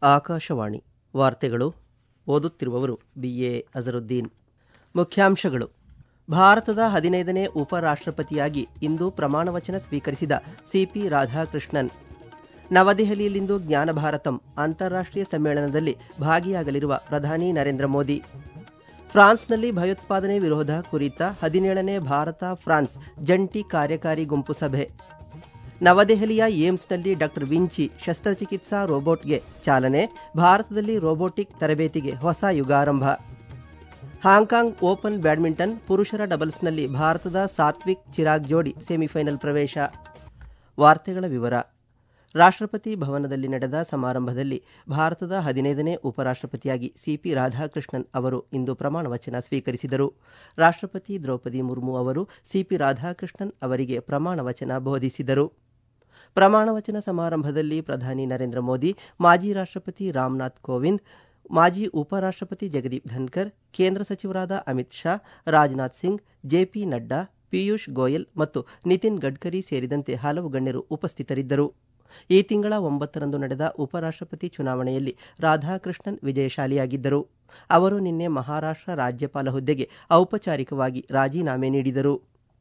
ಆಕಾಶವಾಣಿ ವಾರ್ತೆಗಳು ಓದುತ್ತಿರುವವರು B A Azharuddin ಮುಖ್ಯಾಂಶಗಳು ಭಾರತದ ಹದಿನೈದನೇ ಉಪರಾಷ್ಟ್ರಪತಿಯಾಗಿ ಇಂದು ಪ್ರಮಾಣವಚನ ಸ್ವೀಕರಿಸಿದ ಸಿಪಿ ರಾಧಾಕೃಷ್ಣನ್ ನವದೆಹಲಿಯಲ್ಲಿಂದು ಜ್ಞಾನ ಭಾರತಂ ಅಂತಾರಾಷ್ಟ್ರೀಯ ಸಮ್ಮೇಳನದಲ್ಲಿ ಭಾಗಿಯಾಗಲಿರುವ ಪ್ರಧಾನಿ ನರೇಂದ್ರ ಮೋದಿ ಫ್ರಾನ್ಸ್ನಲ್ಲಿ ಭಯೋತ್ಪಾದನೆ ವಿರೋಧ ಕುರಿತ ಹದಿನೇಳನೇ ಭಾರತ ಫ್ರಾನ್ಸ್ ಜಂಟಿ ಕಾರ್ಯಕಾರಿ ಗುಂಪು ಸಭೆ ನವದೆಹಲಿಯ ಏಮ್ಸ್ನಲ್ಲಿ ಡಾಕ್ಟರ್ ವಿಂಚಿ ಶಸ್ತ್ರಚಿಕಿತ್ಸಾ ರೋಬೋಟ್ಗೆ ಚಾಲನೆ ಭಾರತದಲ್ಲಿ ರೋಬೋಟಿಕ್ ತರಬೇತಿಗೆ ಹೊಸ ಯುಗಾರಂಭ ಹಾಂಕಾಂಗ್ ಓಪನ್ ಬ್ಯಾಡ್ಮಿಂಟನ್ ಪುರುಷರ ಡಬಲ್ಸ್ನಲ್ಲಿ ಭಾರತದ ಸಾತ್ವಿಕ್ ಚಿರಾಗ್ ಜೋಡಿ ಸೆಮಿಫೈನಲ್ ಪ್ರವೇಶ ವಾರ್ತೆಗಳ ವಿವರ ರಾಷ್ಟ್ರಪತಿ ಭವನದಲ್ಲಿ ನಡೆದ ಸಮಾರಂಭದಲ್ಲಿ ಭಾರತದ ಹದಿನೈದನೇ ಉಪರಾಷ್ಟ್ರಪತಿಯಾಗಿ ಸಿಪಿ ರಾಧಾಕೃಷ್ಣನ್ ಅವರು ಇಂದು ಪ್ರಮಾಣ ವಚನ ಸ್ವೀಕರಿಸಿದರು ರಾಷ್ಟ್ರಪತಿ ದ್ರೌಪದಿ ಮುರ್ಮು ಅವರು ಸಿಪಿ ರಾಧಾಕೃಷ್ಣನ್ ಅವರಿಗೆ ಪ್ರಮಾಣ ವಚನ ಬೋಧಿಸಿದರು ಪ್ರಮಾಣ ವಚನ ಸಮಾರಂಭದಲ್ಲಿ ಪ್ರಧಾನಿ ನರೇಂದ್ರ ಮೋದಿ ಮಾಜಿ ರಾಷ್ಟ್ರಪತಿ ರಾಮನಾಥ್ ಕೋವಿಂದ್ ಮಾಜಿ ಉಪರಾಷ್ಟ್ರಪತಿ ಜಗದೀಪ್ ಧನ್ಕರ್ ಕೇಂದ್ರ ಸಚಿವರಾದ ಅಮಿತ್ ಶಾ ರಾಜನಾಥ್ ಸಿಂಗ್ ಜೆಪಿ ನಡ್ಡಾ ಪಿಯೂಷ್ ಗೋಯಲ್ ಮತ್ತು ನಿತಿನ್ ಗಡ್ಕರಿ ಸೇರಿದಂತೆ ಹಲವು ಗಣ್ಯರು ಉಪಸ್ಥಿತರಿದ್ದರು ಈ ತಿಂಗಳ ಒಂಬತ್ತರಂದು ನಡೆದ ಉಪರಾಷ್ಟ್ರಪತಿ ಚುನಾವಣೆಯಲ್ಲಿ ರಾಧಾಕೃಷ್ಣನ್ ವಿಜಯಶಾಲಿಯಾಗಿದ್ದರು ಅವರು ನಿನ್ನೆ ಮಹಾರಾಷ್ಟ್ರ ರಾಜ್ಯಪಾಲ ಹುದ್ದೆಗೆ ಔಪಚಾರಿಕವಾಗಿ ರಾಜೀನಾಮೆ ನೀಡಿದರು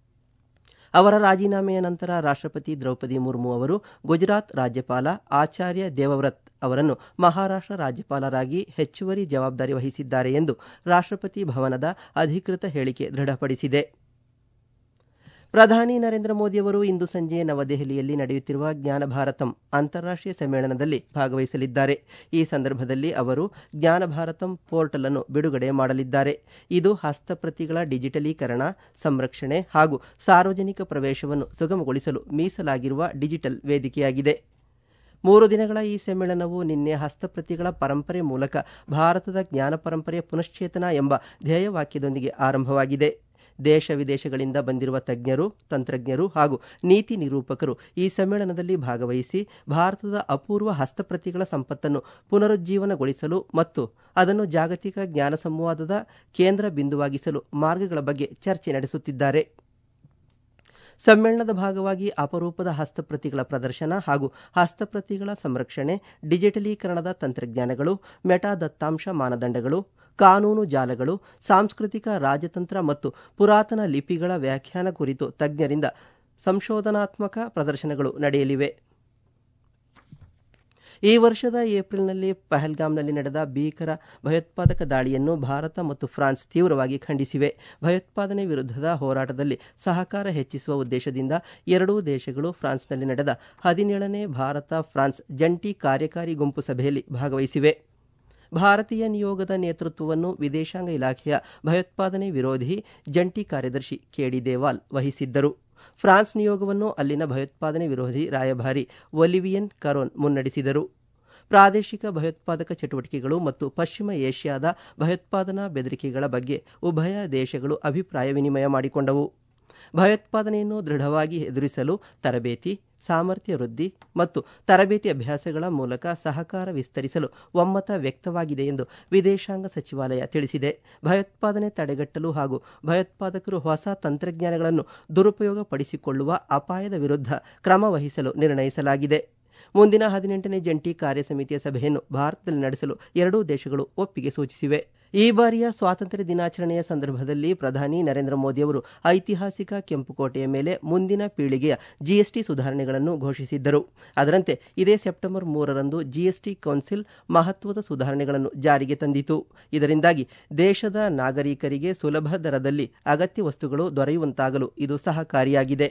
ಅವರ ರಾಜೀನಾಮೆಯ ನಂತರ ರಾಷ್ಟ್ರಪತಿ ದ್ರೌಪದಿ ಮುರ್ಮು ಅವರು ಗುಜರಾತ್ ರಾಜ್ಯಪಾಲ ಆಚಾರ್ಯ ದೇವವ್ರತ್ ಅವರನ್ನು ಮಹಾರಾಷ್ಟ್ರ ರಾಜ್ಯಪಾಲರಾಗಿ ಹೆಚ್ಚುವರಿ ಜವಾಬ್ದಾರಿ ವಹಿಸಿದ್ದಾರೆ ಎಂದು ರಾಷ್ಟ್ರಪತಿ ಭವನದ ಅಧಿಕೃತ ಹೇಳಿಕೆ ದೃಢಪಡಿಸಿದೆ ಪ್ರಧಾನಿ ನರೇಂದ್ರ ಮೋದಿಯವರು ಇಂದು ಸಂಜೆ ನವದೆಹಲಿಯಲ್ಲಿ ನಡೆಯುತ್ತಿರುವ ಜ್ಞಾನ ಭಾರತಂ ಅಂತಾರಾಷ್ಟ್ರೀಯ ಸಮ್ಮೇಳನದಲ್ಲಿ ಭಾಗವಹಿಸಲಿದ್ದಾರೆ ಈ ಸಂದರ್ಭದಲ್ಲಿ ಅವರು ಜ್ಞಾನ ಭಾರತಂ ಪೋರ್ಟಲ್ ಅನ್ನು ಬಿಡುಗಡೆ ಮಾಡಲಿದ್ದಾರೆ ಇದು ಹಸ್ತಪ್ರತಿಗಳ ಡಿಜಿಟಲೀಕರಣ ಸಂರಕ್ಷಣೆ ಹಾಗೂ ಸಾರ್ವಜನಿಕ ಪ್ರವೇಶವನ್ನು ಸುಗಮಗೊಳಿಸಲು ಮೀಸಲಾಗಿರುವ ಡಿಜಿಟಲ್ ವೇದಿಕೆಯಾಗಿದೆ ಮೂರು ದಿನಗಳ ಈ ಸಮ್ಮೇಳನವು ನಿನ್ನೆ ಹಸ್ತಪ್ರತಿಗಳ ಪರಂಪರೆ ಮೂಲಕ ಭಾರತದ ಜ್ಞಾನ ಪರಂಪರೆಯ ಪುನಶ್ಚೇತನ ಎಂಬ ಧ್ಯೇಯವಾಕ್ಯದೊಂದಿಗೆ ಆರಂಭವಾಗಿದೆ ದೇಶ ವಿದೇಶಗಳಿಂದ ಬಂದಿರುವ ತಜ್ಞರು ತಂತ್ರಜ್ಞರು ಹಾಗೂ ನೀತಿ ನಿರೂಪಕರು ಈ ಸಮ್ಮೇಳನದಲ್ಲಿ ಭಾಗವಹಿಸಿ ಭಾರತದ ಅಪೂರ್ವ ಹಸ್ತಪ್ರತಿಗಳ ಸಂಪತ್ತನ್ನು ಪುನರುಜ್ಜೀವನಗೊಳಿಸಲು ಮತ್ತು ಅದನ್ನು ಜಾಗತಿಕ ಜ್ಞಾನ ಸಂವಾದದ ಕೇಂದ್ರ ಬಿಂದುವಾಗಿಸಲು ಮಾರ್ಗಗಳ ಬಗ್ಗೆ ಚರ್ಚೆ ನಡೆಸುತ್ತಿದ್ದಾರೆ ಸಮ್ಮೇಳನದ ಭಾಗವಾಗಿ ಅಪರೂಪದ ಹಸ್ತಪ್ರತಿಗಳ ಪ್ರದರ್ಶನ ಹಾಗೂ ಹಸ್ತಪ್ರತಿಗಳ ಸಂರಕ್ಷಣೆ ಡಿಜಿಟಲೀಕರಣದ ತಂತ್ರಜ್ಞಾನಗಳು ಮೆಟಾ ದತ್ತಾಂಶ ಮಾನದಂಡಗಳು ಕಾನೂನು ಜಾಲಗಳು ಸಾಂಸ್ಕೃತಿಕ ರಾಜತಂತ್ರ ಮತ್ತು ಪುರಾತನ ಲಿಪಿಗಳ ವ್ಯಾಖ್ಯಾನ ಕುರಿತು ತಜ್ಞರಿಂದ ಸಂಶೋಧನಾತ್ಮಕ ಪ್ರದರ್ಶನಗಳು ನಡೆಯಲಿವೆ ಈ ವರ್ಷದ ಏಪ್ರಿಲ್ನಲ್ಲಿ ಪಹಲ್ಗಾಮ್ನಲ್ಲಿ ನಡೆದ ಭೀಕರ ಭಯೋತ್ಪಾದಕ ದಾಳಿಯನ್ನು ಭಾರತ ಮತ್ತು ಫ್ರಾನ್ಸ್ ತೀವ್ರವಾಗಿ ಖಂಡಿಸಿವೆ ಭಯೋತ್ಪಾದನೆ ವಿರುದ್ಧದ ಹೋರಾಟದಲ್ಲಿ ಸಹಕಾರ ಹೆಚ್ಚಿಸುವ ಉದ್ದೇಶದಿಂದ ಎರಡೂ ದೇಶಗಳು ಫ್ರಾನ್ಸ್ನಲ್ಲಿ ನಡೆದ ಹದಿನೇಳನೇ ಭಾರತ ಫ್ರಾನ್ಸ್ ಜಂಟಿ ಕಾರ್ಯಕಾರಿ ಗುಂಪು ಸಭೆಯಲ್ಲಿ ಭಾಗವಹಿಸಿವೆ ಭಾರತೀಯ ನಿಯೋಗದ ನೇತೃತ್ವವನ್ನು ವಿದೇಶಾಂಗ ಇಲಾಖೆಯ ಭಯೋತ್ಪಾದನೆ ವಿರೋಧಿ ಜಂಟಿ ಕಾರ್ಯದರ್ಶಿ ಕೆಡಿ ದೇವಾಲ್ ವಹಿಸಿದ್ದರು ಫ್ರಾನ್ಸ್ ನಿಯೋಗವನ್ನು ಅಲ್ಲಿನ ಭಯೋತ್ಪಾದನೆ ವಿರೋಧಿ ರಾಯಭಾರಿ ಒಲಿವಿಯನ್ ಕರೋನ್ ಮುನ್ನಡೆಸಿದರು ಪ್ರಾದೇಶಿಕ ಭಯೋತ್ಪಾದಕ ಚಟುವಟಿಕೆಗಳು ಮತ್ತು ಪಶ್ಚಿಮ ಏಷ್ಯಾದ ಭಯೋತ್ಪಾದನಾ ಬೆದರಿಕೆಗಳ ಬಗ್ಗೆ ಉಭಯ ದೇಶಗಳು ಅಭಿಪ್ರಾಯ ವಿನಿಮಯ ಮಾಡಿಕೊಂಡವು ಭಯೋತ್ಪಾದನೆಯನ್ನು ದೃಢವಾಗಿ ಎದುರಿಸಲು ತರಬೇತಿ ಸಾಮರ್ಥ್ಯ ವೃದ್ಧಿ ಮತ್ತು ತರಬೇತಿ ಅಭ್ಯಾಸಗಳ ಮೂಲಕ ಸಹಕಾರ ವಿಸ್ತರಿಸಲು ಒಮ್ಮತ ವ್ಯಕ್ತವಾಗಿದೆ ಎಂದು ವಿದೇಶಾಂಗ ಸಚಿವಾಲಯ ತಿಳಿಸಿದೆ ಭಯೋತ್ಪಾದನೆ ತಡೆಗಟ್ಟಲು ಹಾಗೂ ಭಯೋತ್ಪಾದಕರು ಹೊಸ ತಂತ್ರಜ್ಞಾನಗಳನ್ನು ದುರುಪಯೋಗಪಡಿಸಿಕೊಳ್ಳುವ ಅಪಾಯದ ವಿರುದ್ಧ ಕ್ರಮ ವಹಿಸಲು ನಿರ್ಣಯಿಸಲಾಗಿದೆ ಮುಂದಿನ ಹದಿನೆಂಟನೇ ಜಂಟಿ ಕಾರ್ಯಸಮಿತಿಯ ಸಭೆಯನ್ನು ಭಾರತದಲ್ಲಿ ನಡೆಸಲು ಎರಡೂ ದೇಶಗಳು ಒಪ್ಪಿಗೆ ಸೂಚಿಸಿವೆ ಈ ಬಾರಿಯ ಸ್ವಾತಂತ್ರ್ಯ ದಿನಾಚರಣೆಯ ಸಂದರ್ಭದಲ್ಲಿ ಪ್ರಧಾನಿ ನರೇಂದ್ರ ಮೋದಿಯವರು ಐತಿಹಾಸಿಕ ಕೆಂಪುಕೋಟೆಯ ಮೇಲೆ ಮುಂದಿನ ಪೀಳಿಗೆಯ ಜಿಎಸ್ಟಿ ಸುಧಾರಣೆಗಳನ್ನು ಘೋಷಿಸಿದ್ದರು ಅದರಂತೆ ಇದೇ ಸೆಪ್ಟೆಂಬರ್ ಮೂರರಂದು ಜಿಎಸ್ಟಿ ಕೌನ್ಸಿಲ್ ಮಹತ್ವದ ಸುಧಾರಣೆಗಳನ್ನು ಜಾರಿಗೆ ತಂದಿತು ಇದರಿಂದಾಗಿ ದೇಶದ ನಾಗರಿಕರಿಗೆ ಸುಲಭ ದರದಲ್ಲಿ ಅಗತ್ಯ ವಸ್ತುಗಳು ದೊರೆಯುವಂತಾಗಲು ಇದು ಸಹಕಾರಿಯಾಗಿದೆ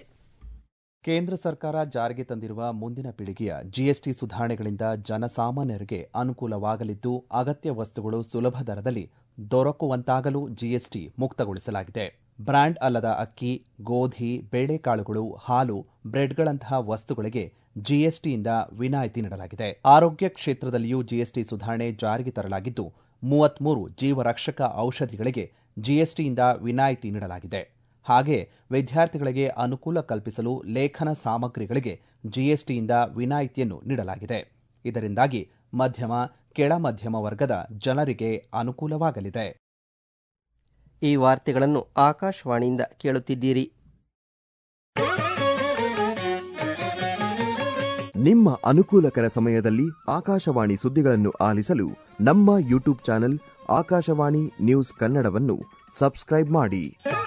ಕೇಂದ್ರ ಸರ್ಕಾರ ಜಾರಿಗೆ ತಂದಿರುವ ಮುಂದಿನ ಪೀಳಿಗೆಯ ಜಿಎಸ್ಟಿ ಸುಧಾರಣೆಗಳಿಂದ ಜನಸಾಮಾನ್ಯರಿಗೆ ಅನುಕೂಲವಾಗಲಿದ್ದು ಅಗತ್ಯ ವಸ್ತುಗಳು ಸುಲಭ ದರದಲ್ಲಿ ದೊರಕುವಂತಾಗಲು ಜಿಎಸ್ಟಿ ಮುಕ್ತಗೊಳಿಸಲಾಗಿದೆ ಬ್ರ್ಯಾಂಡ್ ಅಲ್ಲದ ಅಕ್ಕಿ ಗೋಧಿ ಬೇಳೆಕಾಳುಗಳು ಹಾಲು ಬ್ರೆಡ್ಗಳಂತಹ ವಸ್ತುಗಳಿಗೆ ಜಿಎಸ್ಟಿಯಿಂದ ವಿನಾಯಿತಿ ನೀಡಲಾಗಿದೆ ಆರೋಗ್ಯ ಕ್ಷೇತ್ರದಲ್ಲಿಯೂ ಜಿಎಸ್ಟಿ ಸುಧಾರಣೆ ಜಾರಿಗೆ ತರಲಾಗಿದ್ದು ಮೂವತ್ಮೂರು ಜೀವರಕ್ಷಕ ಔಷಧಿಗಳಿಗೆ ಜಿಎಸ್ಟಿಯಿಂದ ವಿನಾಯಿತಿ ನೀಡಲಾಗಿದೆ ಹಾಗೆ ವಿದ್ಯಾರ್ಥಿಗಳಿಗೆ ಅನುಕೂಲ ಕಲ್ಪಿಸಲು ಲೇಖನ ಸಾಮಗ್ರಿಗಳಿಗೆ ಜಿಎಸ್ಟಿಯಿಂದ ವಿನಾಯಿತಿಯನ್ನು ನೀಡಲಾಗಿದೆ ಇದರಿಂದಾಗಿ ಮಧ್ಯಮ ಕೆಳ ಮಧ್ಯಮ ವರ್ಗದ ಜನರಿಗೆ ಅನುಕೂಲವಾಗಲಿದೆ ಈ ವಾರ್ತೆಗಳನ್ನು ಆಕಾಶವಾಣಿಯಿಂದ ಕೇಳುತ್ತಿದ್ದೀರಿ ನಿಮ್ಮ ಅನುಕೂಲಕರ ಸಮಯದಲ್ಲಿ ಆಕಾಶವಾಣಿ ಸುದ್ದಿಗಳನ್ನು ಆಲಿಸಲು ನಮ್ಮ ಯೂಟ್ಯೂಬ್ ಚಾನೆಲ್ ಆಕಾಶವಾಣಿ ನ್ಯೂಸ್ ಕನ್ನಡವನ್ನು ಸಬ್ಸ್ಕ್ರೈಬ್ ಮಾಡಿ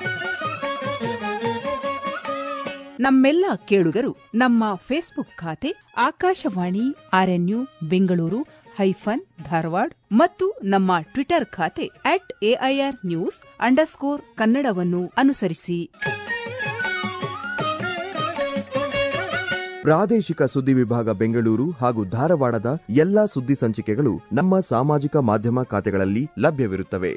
ನಮ್ಮೆಲ್ಲ ಕೇಳುಗರು ನಮ್ಮ ಫೇಸ್ಬುಕ್ ಖಾತೆ ಆಕಾಶವಾಣಿ ಆರ್ಎನ್ಯು ಬೆಂಗಳೂರು ಹೈಫನ್ ಧಾರವಾಡ ಮತ್ತು ನಮ್ಮ ಟ್ವಿಟರ್ ಖಾತೆ ಅಟ್ ಎಐಆರ್ ನ್ಯೂಸ್ ಅಂಡರ್ಸ್ಕೋರ್ ಕನ್ನಡವನ್ನು ಅನುಸರಿಸಿ ಪ್ರಾದೇಶಿಕ ಸುದ್ದಿ ವಿಭಾಗ ಬೆಂಗಳೂರು ಹಾಗೂ ಧಾರವಾಡದ ಎಲ್ಲಾ ಸುದ್ದಿ ಸಂಚಿಕೆಗಳು ನಮ್ಮ ಸಾಮಾಜಿಕ ಮಾಧ್ಯಮ ಖಾತೆಗಳಲ್ಲಿ ಲಭ್ಯವಿರುತ್ತವೆ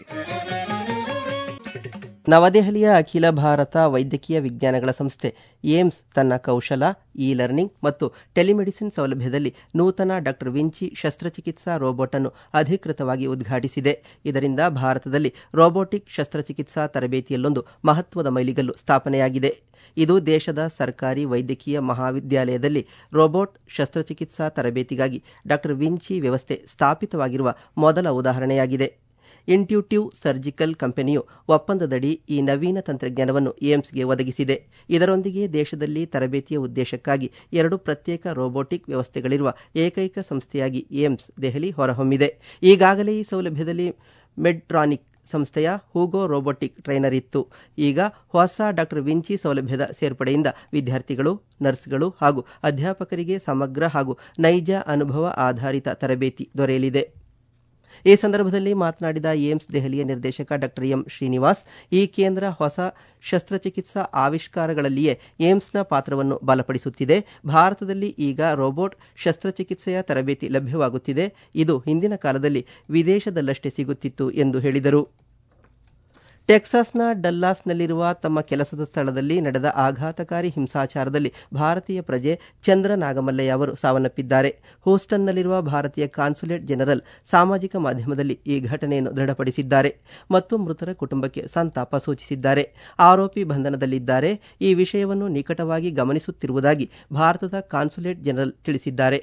ನವದೆಹಲಿಯ ಅಖಿಲ ಭಾರತ ವೈದ್ಯಕೀಯ ವಿಜ್ಞಾನಗಳ ಸಂಸ್ಥೆ ಏಮ್ಸ್ ತನ್ನ ಕೌಶಲ ಇ ಲರ್ನಿಂಗ್ ಮತ್ತು ಟೆಲಿಮೆಡಿಸಿನ್ ಸೌಲಭ್ಯದಲ್ಲಿ ನೂತನ ಡಾಕ್ಟರ್ ವಿಂಚಿ ಶಸ್ತ್ರಚಿಕಿತ್ಸಾ ರೋಬೋಟ್ ಅನ್ನು ಅಧಿಕೃತವಾಗಿ ಉದ್ಘಾಟಿಸಿದೆ ಇದರಿಂದ ಭಾರತದಲ್ಲಿ ರೋಬೋಟಿಕ್ ಶಸ್ತ್ರಚಿಕಿತ್ಸಾ ತರಬೇತಿಯಲ್ಲೊಂದು ಮಹತ್ವದ ಮೈಲಿಗಲ್ಲು ಸ್ಥಾಪನೆಯಾಗಿದೆ ಇದು ದೇಶದ ಸರ್ಕಾರಿ ವೈದ್ಯಕೀಯ ಮಹಾವಿದ್ಯಾಲಯದಲ್ಲಿ ರೋಬೋಟ್ ಶಸ್ತ್ರಚಿಕಿತ್ಸಾ ತರಬೇತಿಗಾಗಿ ಡಾಕ್ಟರ್ ವಿಂಚಿ ವ್ಯವಸ್ಥೆ ಸ್ಥಾಪಿತವಾಗಿರುವ ಮೊದಲ ಉದಾಹರಣೆಯಾಗಿದೆ ಇಂಟ್ಯೂಟಿವ್ ಸರ್ಜಿಕಲ್ ಕಂಪನಿಯು ಒಪ್ಪಂದದಡಿ ಈ ನವೀನ ತಂತ್ರಜ್ಞಾನವನ್ನು ಏಮ್ಸ್ಗೆ ಒದಗಿಸಿದೆ ಇದರೊಂದಿಗೆ ದೇಶದಲ್ಲಿ ತರಬೇತಿಯ ಉದ್ದೇಶಕ್ಕಾಗಿ ಎರಡು ಪ್ರತ್ಯೇಕ ರೋಬೋಟಿಕ್ ವ್ಯವಸ್ಥೆಗಳಿರುವ ಏಕೈಕ ಸಂಸ್ಥೆಯಾಗಿ ಏಮ್ಸ್ ದೆಹಲಿ ಹೊರಹೊಮ್ಮಿದೆ ಈಗಾಗಲೇ ಈ ಸೌಲಭ್ಯದಲ್ಲಿ ಮೆಡ್ಟ್ರಾನಿಕ್ ಸಂಸ್ಥೆಯ ಹೂಗೋ ರೋಬೋಟಿಕ್ ಟ್ರೈನರ್ ಇತ್ತು ಈಗ ಹೊಸ ಡಾಕ್ಟರ್ ವಿಂಚಿ ಸೌಲಭ್ಯದ ಸೇರ್ಪಡೆಯಿಂದ ವಿದ್ಯಾರ್ಥಿಗಳು ನರ್ಸ್ಗಳು ಹಾಗೂ ಅಧ್ಯಾಪಕರಿಗೆ ಸಮಗ್ರ ಹಾಗೂ ನೈಜ ಅನುಭವ ಆಧಾರಿತ ತರಬೇತಿ ದೊರೆಯಲಿದೆ ಈ ಸಂದರ್ಭದಲ್ಲಿ ಮಾತನಾಡಿದ ಏಮ್ಸ್ ದೆಹಲಿಯ ನಿರ್ದೇಶಕ ಡಾಕ್ಟರ್ ಎಂ ಶ್ರೀನಿವಾಸ್ ಈ ಕೇಂದ್ರ ಹೊಸ ಶಸ್ತ್ರಚಿಕಿತ್ಸಾ ಆವಿಷ್ಕಾರಗಳಲ್ಲಿಯೇ ಏಮ್ಸ್ನ ಪಾತ್ರವನ್ನು ಬಲಪಡಿಸುತ್ತಿದೆ ಭಾರತದಲ್ಲಿ ಈಗ ರೋಬೋಟ್ ಶಸ್ತ್ರಚಿಕಿತ್ಸೆಯ ತರಬೇತಿ ಲಭ್ಯವಾಗುತ್ತಿದೆ ಇದು ಹಿಂದಿನ ಕಾಲದಲ್ಲಿ ವಿದೇಶದಲ್ಲಷ್ಟೇ ಸಿಗುತ್ತಿತ್ತು ಎಂದು ಹೇಳಿದರು ಟೆಕ್ಸಾಸ್ನ ಡಲ್ಲಾಸ್ನಲ್ಲಿರುವ ತಮ್ಮ ಕೆಲಸದ ಸ್ಥಳದಲ್ಲಿ ನಡೆದ ಆಘಾತಕಾರಿ ಹಿಂಸಾಚಾರದಲ್ಲಿ ಭಾರತೀಯ ಪ್ರಜೆ ಚಂದ್ರ ನಾಗಮಲ್ಲಯ್ಯ ಅವರು ಸಾವನ್ನಪ್ಪಿದ್ದಾರೆ ಹೂಸ್ಟನ್ನಲ್ಲಿರುವ ಭಾರತೀಯ ಕಾನ್ಸುಲೇಟ್ ಜನರಲ್ ಸಾಮಾಜಿಕ ಮಾಧ್ಯಮದಲ್ಲಿ ಈ ಘಟನೆಯನ್ನು ದೃಢಪಡಿಸಿದ್ದಾರೆ ಮತ್ತು ಮೃತರ ಕುಟುಂಬಕ್ಕೆ ಸಂತಾಪ ಸೂಚಿಸಿದ್ದಾರೆ ಆರೋಪಿ ಬಂಧನದಲ್ಲಿದ್ದಾರೆ ಈ ವಿಷಯವನ್ನು ನಿಕಟವಾಗಿ ಗಮನಿಸುತ್ತಿರುವುದಾಗಿ ಭಾರತದ ಕಾನ್ಸುಲೇಟ್ ಜನರಲ್ ತಿಳಿಸಿದ್ದಾರೆ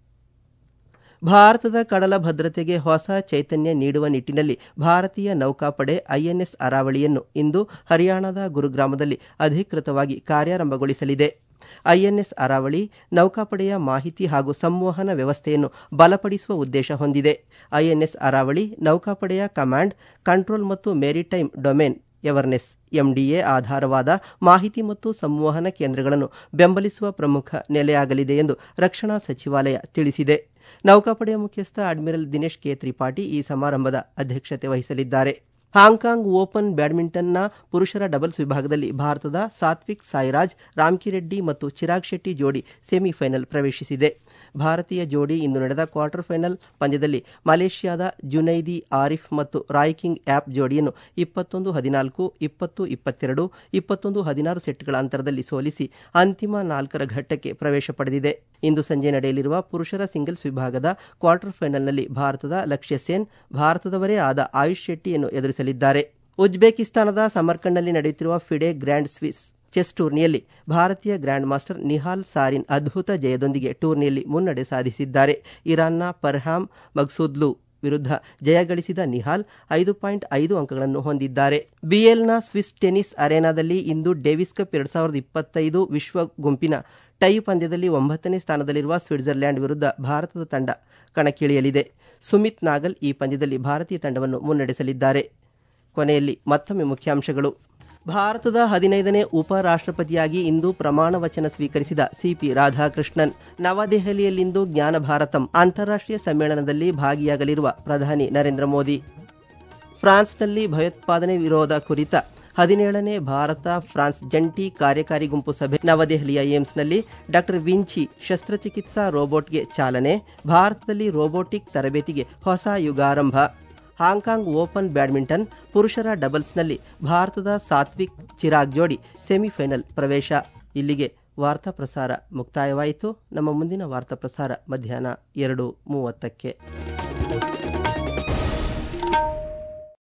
ಭಾರತದ ಕಡಲ ಭದ್ರತೆಗೆ ಹೊಸ ಚೈತನ್ಯ ನೀಡುವ ನಿಟ್ಟಿನಲ್ಲಿ ಭಾರತೀಯ ನೌಕಾಪಡೆ ಐಎನ್ಎಸ್ ಅರಾವಳಿಯನ್ನು ಇಂದು ಹರಿಯಾಣದ ಗುರುಗ್ರಾಮದಲ್ಲಿ ಅಧಿಕೃತವಾಗಿ ಕಾರ್ಯಾರಂಭಗೊಳಿಸಲಿದೆ ಐಎನ್ಎಸ್ ಅರಾವಳಿ ನೌಕಾಪಡೆಯ ಮಾಹಿತಿ ಹಾಗೂ ಸಂವಹನ ವ್ಯವಸ್ಥೆಯನ್ನು ಬಲಪಡಿಸುವ ಉದ್ದೇಶ ಹೊಂದಿದೆ ಐಎನ್ಎಸ್ ಅರಾವಳಿ ನೌಕಾಪಡೆಯ ಕಮಾಂಡ್ ಕಂಟ್ರೋಲ್ ಮತ್ತು ಮೇರಿಟೈಮ್ ಡೊಮೇನ್ ಎವರ್ನೆಸ್ ಎಂಡಿಎ ಆಧಾರವಾದ ಮಾಹಿತಿ ಮತ್ತು ಸಂವಹನ ಕೇಂದ್ರಗಳನ್ನು ಬೆಂಬಲಿಸುವ ಪ್ರಮುಖ ನೆಲೆಯಾಗಲಿದೆ ಎಂದು ರಕ್ಷಣಾ ಸಚಿವಾಲಯ ತಿಳಿಸಿದೆ ನೌಕಾಪಡೆಯ ಮುಖ್ಯಸ್ಥ ಅಡ್ಮಿರಲ್ ದಿನೇಶ್ ಕೆ ತ್ರಿಪಾಠಿ ಈ ಸಮಾರಂಭದ ಅಧ್ಯಕ್ಷತೆ ವಹಿಸಲಿದ್ದಾರೆ ಹಾಂಕಾಂಗ್ ಓಪನ್ ಬ್ಯಾಡ್ಮಿಂಟನ್ನ ಪುರುಷರ ಡಬಲ್ಸ್ ವಿಭಾಗದಲ್ಲಿ ಭಾರತದ ಸಾತ್ವಿಕ್ ಸಾಯಿರಾಜ್ ರಾಮ್ಕಿರೆಡ್ಡಿ ಮತ್ತು ಚಿರಾಗ್ ಶೆಟ್ಟಿ ಜೋಡಿ ಸೆಮಿಫೈನಲ್ ಪ್ರವೇಶಿಸಿದೆ ಭಾರತೀಯ ಜೋಡಿ ಇಂದು ನಡೆದ ಕ್ವಾರ್ಟರ್ ಫೈನಲ್ ಪಂದ್ಯದಲ್ಲಿ ಮಲೇಷ್ಯಾದ ಜುನೈದಿ ಆರಿಫ್ ಮತ್ತು ರಾಯ್ ಕಿಂಗ್ ಆ್ಯಪ್ ಜೋಡಿಯನ್ನು ಇಪ್ಪತ್ತೊಂದು ಹದಿನಾಲ್ಕು ಇಪ್ಪತ್ತು ಇಪ್ಪತ್ತೆರಡು ಇಪ್ಪತ್ತೊಂದು ಹದಿನಾರು ಸೆಟ್ಗಳ ಅಂತರದಲ್ಲಿ ಸೋಲಿಸಿ ಅಂತಿಮ ನಾಲ್ಕರ ಘಟ್ಟಕ್ಕೆ ಪ್ರವೇಶ ಪಡೆದಿದೆ ಇಂದು ಸಂಜೆ ನಡೆಯಲಿರುವ ಪುರುಷರ ಸಿಂಗಲ್ಸ್ ವಿಭಾಗದ ಕ್ವಾರ್ಟರ್ ಫೈನಲ್ನಲ್ಲಿ ಭಾರತದ ಲಕ್ಷ್ಯ ಸೇನ್ ಭಾರತದವರೇ ಆದ ಆಯುಷ್ ಶೆಟ್ಟಿಯನ್ನು ಎದುರಿಸಲಿದ್ದಾರೆ ಉಜ್ಬೇಕಿಸ್ತಾನದ ಸಮರ್ಕಂಡ್ನಲ್ಲಿ ನಡೆಯುತ್ತಿರುವ ಫಿಡೆ ಗ್ರ್ಯಾಂಡ್ ಸ್ವಿಸ್ ಚೆಸ್ ಟೂರ್ನಿಯಲ್ಲಿ ಭಾರತೀಯ ಗ್ರ್ಯಾಂಡ್ ಮಾಸ್ಟರ್ ನಿಹಾಲ್ ಸಾರಿನ್ ಅದ್ಭುತ ಜಯದೊಂದಿಗೆ ಟೂರ್ನಿಯಲ್ಲಿ ಮುನ್ನಡೆ ಸಾಧಿಸಿದ್ದಾರೆ ಇರಾನ್ನ ಪರ್ಹಾಮ್ ಮಗ್ಸೂದ್ಲು ವಿರುದ್ಧ ಜಯ ಗಳಿಸಿದ ನಿಹಾಲ್ ಐದು ಪಾಯಿಂಟ್ ಐದು ಅಂಕಗಳನ್ನು ಹೊಂದಿದ್ದಾರೆ ಬಿಎಲ್ನ ಸ್ವಿಸ್ ಟೆನಿಸ್ ಅರೇನಾದಲ್ಲಿ ಇಂದು ಡೇವಿಸ್ ಕಪ್ ಎರಡ್ ಸಾವಿರದ ಇಪ್ಪತ್ತೈದು ವಿಶ್ವ ಗುಂಪಿನ ಟೈ ಪಂದ್ಯದಲ್ಲಿ ಒಂಬತ್ತನೇ ಸ್ಥಾನದಲ್ಲಿರುವ ಸ್ವಿಟ್ಜರ್ಲ್ಯಾಂಡ್ ವಿರುದ್ಧ ಭಾರತದ ತಂಡ ಕಣಕ್ಕಿಳಿಯಲಿದೆ ಸುಮಿತ್ ನಾಗಲ್ ಈ ಪಂದ್ಯದಲ್ಲಿ ಭಾರತೀಯ ತಂಡವನ್ನು ಮುನ್ನಡೆಸಲಿದ್ದಾರೆ ಕೊನೆಯಲ್ಲಿ ಮತ್ತೊಮ್ಮೆ ಮುಖ್ಯಾಂಶಗಳು ಭಾರತದ ಹದಿನೈದನೇ ಉಪರಾಷ್ಟ್ರಪತಿಯಾಗಿ ಇಂದು ಪ್ರಮಾಣ ವಚನ ಸ್ವೀಕರಿಸಿದ ಸಿಪಿ ರಾಧಾಕೃಷ್ಣನ್ ನವದೆಹಲಿಯಲ್ಲಿಂದು ಜ್ಞಾನ ಭಾರತಂ ಅಂತಾರಾಷ್ಟ್ರೀಯ ಸಮ್ಮೇಳನದಲ್ಲಿ ಭಾಗಿಯಾಗಲಿರುವ ಪ್ರಧಾನಿ ನರೇಂದ್ರ ಮೋದಿ ಫ್ರಾನ್ಸ್ನಲ್ಲಿ ಭಯೋತ್ಪಾದನೆ ವಿರೋಧ ಕುರಿತ ಹದಿನೇಳನೇ ಭಾರತ ಫ್ರಾನ್ಸ್ ಜಂಟಿ ಕಾರ್ಯಕಾರಿ ಗುಂಪು ಸಭೆ ನವದೆಹಲಿಯ ಏಮ್ಸ್ನಲ್ಲಿ ಡಾಕ್ಟರ್ ವಿಂಚಿ ಶಸ್ತ್ರಚಿಕಿತ್ಸಾ ರೋಬೋಟ್ಗೆ ಚಾಲನೆ ಭಾರತದಲ್ಲಿ ರೋಬೋಟಿಕ್ ತರಬೇತಿಗೆ ಹೊಸ ಯುಗಾರಂಭ ಹಾಂಕಾಂಗ್ ಓಪನ್ ಬ್ಯಾಡ್ಮಿಂಟನ್ ಪುರುಷರ ಡಬಲ್ಸ್ನಲ್ಲಿ ಭಾರತದ ಸಾತ್ವಿಕ್ ಚಿರಾಗ್ ಜೋಡಿ ಸೆಮಿಫೈನಲ್ ಪ್ರವೇಶ ಇಲ್ಲಿಗೆ ವಾರ್ತಾ ಪ್ರಸಾರ ಮುಕ್ತಾಯವಾಯಿತು ನಮ್ಮ ಮುಂದಿನ ವಾರ್ತಾ ಪ್ರಸಾರ ಮಧ್ಯಾಹ್ನ ಎರಡು ಮೂವತ್ತಕ್ಕೆ